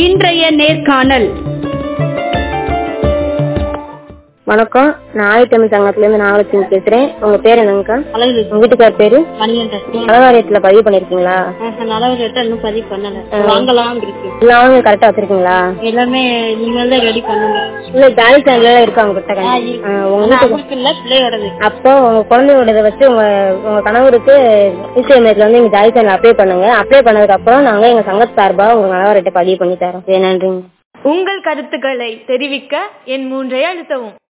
இன்றைய நேர்காணல் வணக்கம் நான் ஆதித்தமிழ் சங்கத்துல இருந்து நாகலட்சுமி பேசுறேன் உங்க பேர் என்னங்கக்கா அழகு உங்க வீட்டுக்கார் பேரு மணிகண்டன் நலவாரியத்துல பதிவு பண்ணிருக்கீங்களா நலவு ரேட்டை இன்னும் பதிவு பண்ணல வாங்கலாம் இருக்கு எல்லாமே கரெக்டா வச்சிருக்கீங்களா எல்லாமே இனிமேல் தான் ரெடி பண்ணணும் இல்ல ஜாலி சேனல் இருக்கு அவங்க கிட்ட ஆ, கண்டி- இருக்கு. ஆ, உங்க ஆனா வீட்டுக்கு அவருக்கு இல்ல பிள்ளையோடது அப்போ உங்க குழந்தையோடத வச்சு உங்க உங்க கணவருக்கு இசையமையத்துல வந்து எங்க ஜாலி சேனல் அப்ளை பண்ணுங்க அப்ளை பண்ணதுக்கு அப்புறம் நாங்க எங்க சங்கத்து சார்பா உங்க நலவாரியத்தை பதிவு பண்ணி தரோம் சரி, நன்றிங்க உங்கள் கருத்துக்களை தெரிவிக்க என் மூன்றை அழுத்தவும்